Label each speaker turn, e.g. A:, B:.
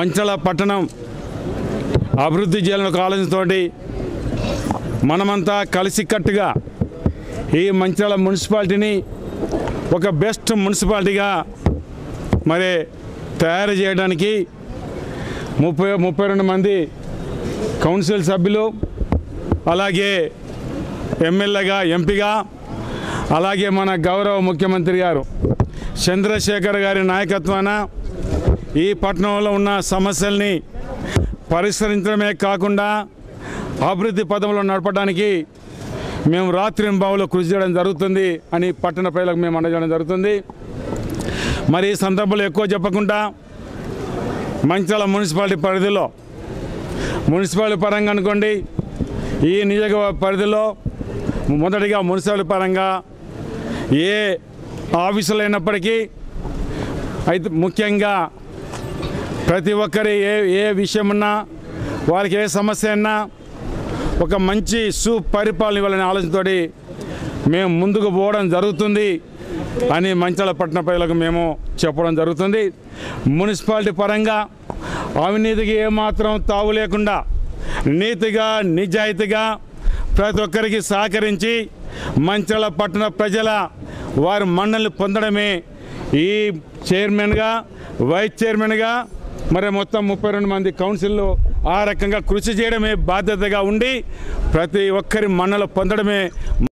A: మంచళ పట్టణం అభివృద్ధి చేయాలని ఒక ఆలోచనతోటి మనమంతా కలిసికట్టుగా ఈ మంచిర్యాల మున్సిపాలిటీని ఒక బెస్ట్ మున్సిపాలిటీగా మరి తయారు చేయడానికి ముప్పై ముప్పై రెండు మంది కౌన్సిల్ సభ్యులు అలాగే ఎమ్మెల్యేగా ఎంపీగా అలాగే మన గౌరవ ముఖ్యమంత్రి గారు చంద్రశేఖర్ గారి నాయకత్వాన ఈ పట్టణంలో ఉన్న సమస్యల్ని పరిష్కరించడమే కాకుండా అభివృద్ధి పదంలో నడపడానికి మేము రాత్రి బావులో కృషి చేయడం జరుగుతుంది అని పట్టణ ప్రజలకు మేము అందజేయడం జరుగుతుంది మరి ఈ సందర్భంలో ఎక్కువ చెప్పకుండా మంచాల మున్సిపాలిటీ పరిధిలో మున్సిపాలిటీ పరంగా అనుకోండి ఈ నియోజకవర్గ పరిధిలో మొదటిగా మున్సిపాలిటీ పరంగా ఏ ఆఫీసులు అయినప్పటికీ అయితే ముఖ్యంగా ప్రతి ఒక్కరి ఏ ఏ విషయం ఉన్నా వారికి ఏ సమస్య ఉన్నా ఒక మంచి సుపరిపాలన ఇవ్వాలనే ఆలోచనతోటి మేము ముందుకు పోవడం జరుగుతుంది అని మంచాల పట్టణ ప్రజలకు మేము చెప్పడం జరుగుతుంది మున్సిపాలిటీ పరంగా అవినీతికి ఏమాత్రం తావు లేకుండా నీతిగా నిజాయితీగా ప్రతి ఒక్కరికి సహకరించి మంచాల పట్టణ ప్రజల వారి మన్నల్ని పొందడమే ఈ చైర్మన్గా వైస్ చైర్మన్గా మరి మొత్తం ముప్పై రెండు మంది కౌన్సిల్లో ఆ రకంగా కృషి చేయడమే బాధ్యతగా ఉండి ప్రతి ఒక్కరి మన్నలు పొందడమే